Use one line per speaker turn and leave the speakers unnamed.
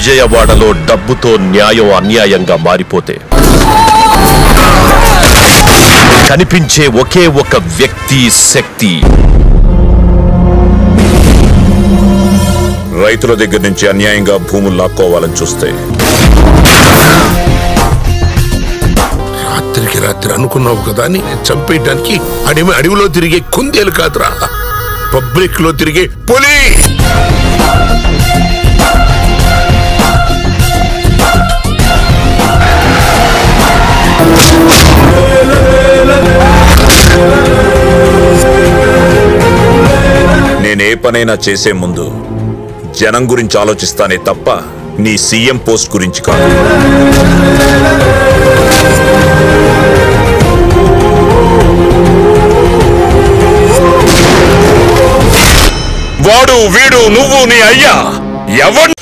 విజయవాడలో డబ్బుతో న్యాయం అన్యాయంగా మారిపోతే కనిపించే ఒకే ఒక వ్యక్తి శక్తి
రైతుల దగ్గర నుంచి అన్యాయంగా భూములు లాక్కోవాలని చూస్తే
రాత్రికి రాత్రి అనుకున్నావు కదా అని చంపేయటానికి అడవి అడవిలో తిరిగే కుందేలు కాదురా పబ్లిక్ లో తిరిగే పులి
నేనే పనైనా చేసే ముందు జనం గురించి ఆలోచిస్తానే తప్ప నీ సీఎం పోస్ట్ గురించి కాదు వాడు వీడు నువ్వు నీ అయ్యా ఎవరు